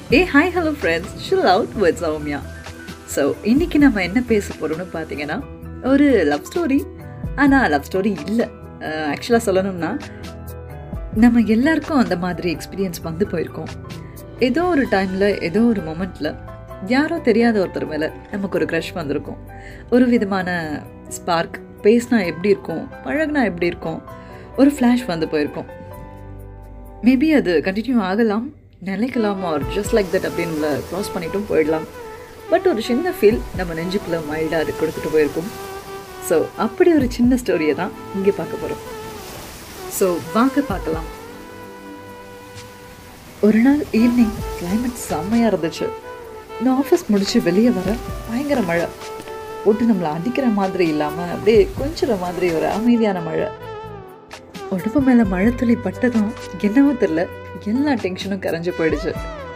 A hi hello friends chill out with Soumya so இன்றைக்கி நம்ம என்ன பேச போகிறோம்னு பார்த்தீங்கன்னா ஒரு லவ் ஸ்டோரி ஆனால் லவ் ஸ்டோரி இல்லை ஆக்சுவலாக சொல்லணும்னா நம்ம எல்லாருக்கும் அந்த மாதிரி எக்ஸ்பீரியன்ஸ் வந்து போயிருக்கோம் ஏதோ ஒரு டைமில் ஏதோ ஒரு மொமெண்ட்டில் யாரோ தெரியாத ஒருத்தர் மேலே நமக்கு ஒரு க்ரஷ் வந்திருக்கும் ஒரு விதமான ஸ்பார்க் பேசினா எப்படி இருக்கும் பழகுனா எப்படி இருக்கும் ஒரு ஃப்ளாஷ் வந்து போயிருக்கும் மேபி அது கண்டினியூ ஆகலாம் நினைக்கலாம் ஆர் ஜஸ்ட் லைக் தட் அப்படின்னு நம்மளை க்ராஸ் பண்ணிட்டும் போயிடலாம் பட் ஒரு சின்ன ஃபீல் நம்ம நெஞ்சுக்குள்ளே மைல்டாக அது கொடுத்துட்டு போயிருக்கும் ஸோ அப்படி ஒரு சின்ன ஸ்டோரியை தான் இங்கே பார்க்க போகிறோம் ஸோ வாங்க பார்க்கலாம் ஒரு நாள் ஈவினிங் கிளைமேட் செம்மையாக இருந்துச்சு நான் ஆஃபீஸ் முடித்து வெளியே வர பயங்கர மழை போட்டு நம்மளை அடிக்கிற மாதிரி இல்லாமல் அப்படியே கொஞ்சிற மாதிரி ஒரு அமைதியான மழை உடம்பு மேலே மழை துளி பட்டதும் என்னவோ தெரில எல்லா டென்ஷனும் கரைஞ்சு போயிடுச்சு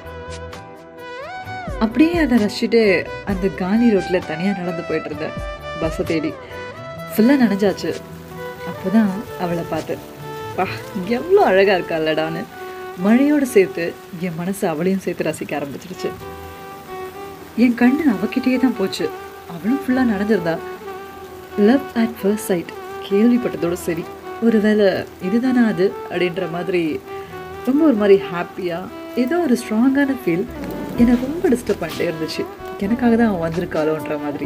அப்படியே அதை ரசிச்சுட்டு அந்த காலி ரோட்டில் தனியாக நடந்து போயிட்டு இருந்தேன் பஸ்ஸை தேடி ஃபுல்லாக நனைஞ்சாச்சு அப்போ தான் அவளை பார்த்தேன் பா எவ்வளோ அழகாக இருக்கால்லடான்னு மழையோடு சேர்த்து என் மனசு அவளையும் சேர்த்து ரசிக்க ஆரம்பிச்சிருச்சு என் கண்ணு அவகிட்டயே தான் போச்சு அவளும் ஃபுல்லாக நடந்திருந்தா லவ் அட் ஃபர்ஸ்ட் சைட் கேள்விப்பட்டதோடு சரி ஒருவேளை இதுதானா அது அப்படின்ற மாதிரி ரொம்ப ஒரு மாதிரி ஹாப்பியாக ஏதோ ஒரு ஸ்ட்ராங்கான ஃபீல் என்னை ரொம்ப டிஸ்டர்ப் பண்ணிட்டே இருந்துச்சு எனக்காக தான் அவன் வந்திருக்காளோன்ற மாதிரி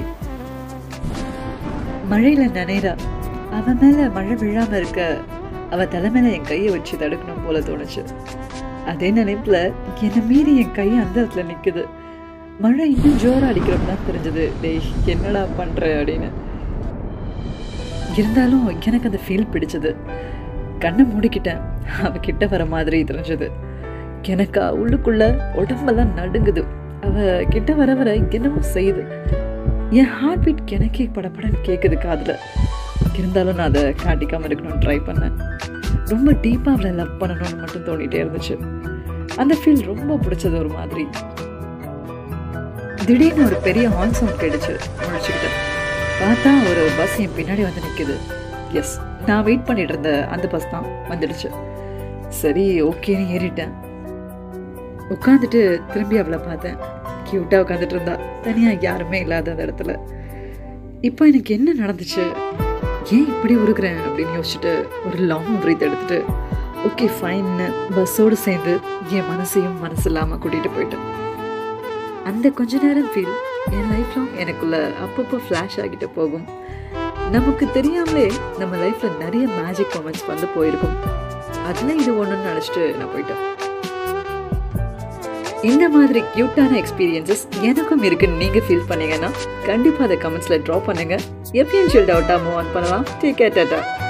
மழையில் நனைறா அவன் மேலே மழை விழாமல் இருக்க அவள் தலைமையில என் கையை வச்சு தடுக்கணும் போல தோணுச்சு அதே நினைப்பில் என்னை மீறி என் கை அந்த இடத்துல நிற்குது மழை இன்னும் ஜோராக அடிக்கிறப்ப தான் தெரிஞ்சது டேய் என்னடா பண்ணுற அப்படின்னு இருந்தாலும் எனக்கு அந்த ஃபீல் பிடிச்சது கண்ணை மூடிக்கிட்டேன் அவ கிட்ட வர மாதிரி தெரிஞ்சது எனக்கா உள்ளுக்குள்ள உடம்பெல்லாம் நடுங்குது அவ கிட்ட வர வர என்னமோ செய்யுது என் ஹார்ட் பீட் எனக்கே படப்படன்னு கேட்குது காதில் இருந்தாலும் நான் அதை காட்டிக்காமல் இருக்கணும்னு ட்ரை பண்ணேன் ரொம்ப டீப்பாக அவளை லவ் பண்ணணும்னு மட்டும் தோணிகிட்டே இருந்துச்சு அந்த ஃபீல் ரொம்ப பிடிச்சது ஒரு மாதிரி திடீர்னு ஒரு பெரிய ஹார்ன் சவுண்ட் கேட்டுச்சு முழிச்சுக்கிட்டேன் பார்த்தா ஒரு பஸ் என் பின்னாடி வந்து நிற்குது எஸ் நான் வெயிட் பண்ணிட்டு இருந்த அந்த பஸ் தான் வந்துடுச்சு சரி ஓகேன்னு ஏறிட்டேன் உட்காந்துட்டு திரும்பி அவளை பார்த்தேன் க்யூட்டாக உட்காந்துட்டு இருந்தா தனியாக யாருமே இல்லாத அந்த இடத்துல இப்போ எனக்கு என்ன நடந்துச்சு ஏன் இப்படி உருக்குறேன் அப்படின்னு யோசிச்சுட்டு ஒரு லாங் பிரீத் எடுத்துட்டு ஓகே ஃபைன்னு பஸ்ஸோடு சேர்ந்து என் மனசையும் மனசு இல்லாமல் கூட்டிகிட்டு போயிட்டேன் அந்த கொஞ்ச நேரம் ஃபீல் என் லைஃப் லாங் எனக்குள்ள அப்பப்போ ஃப்ளாஷ் ஆகிட்டு போகும் நமக்கு தெரியாமலே நம்ம லைஃப்பில் நிறைய மேஜிக் மொமெண்ட்ஸ் வந்து போயிருக்கும் அதில் இது ஒன்றுன்னு நினச்சிட்டு நான் போயிட்டேன் இந்த மாதிரி க்யூட்டான எக்ஸ்பீரியன்சஸ் எனக்கும் இருக்குன்னு நீங்கள் ஃபீல் பண்ணீங்கன்னா கண்டிப்பாக அதை கமெண்ட்ஸில் ட்ராப் பண்ணுங்கள் எப்பயும் ஷில்ட் அவுட்டாக மூவ் ஆன் பண்ணலாம் டேக் கேர் டாட்டா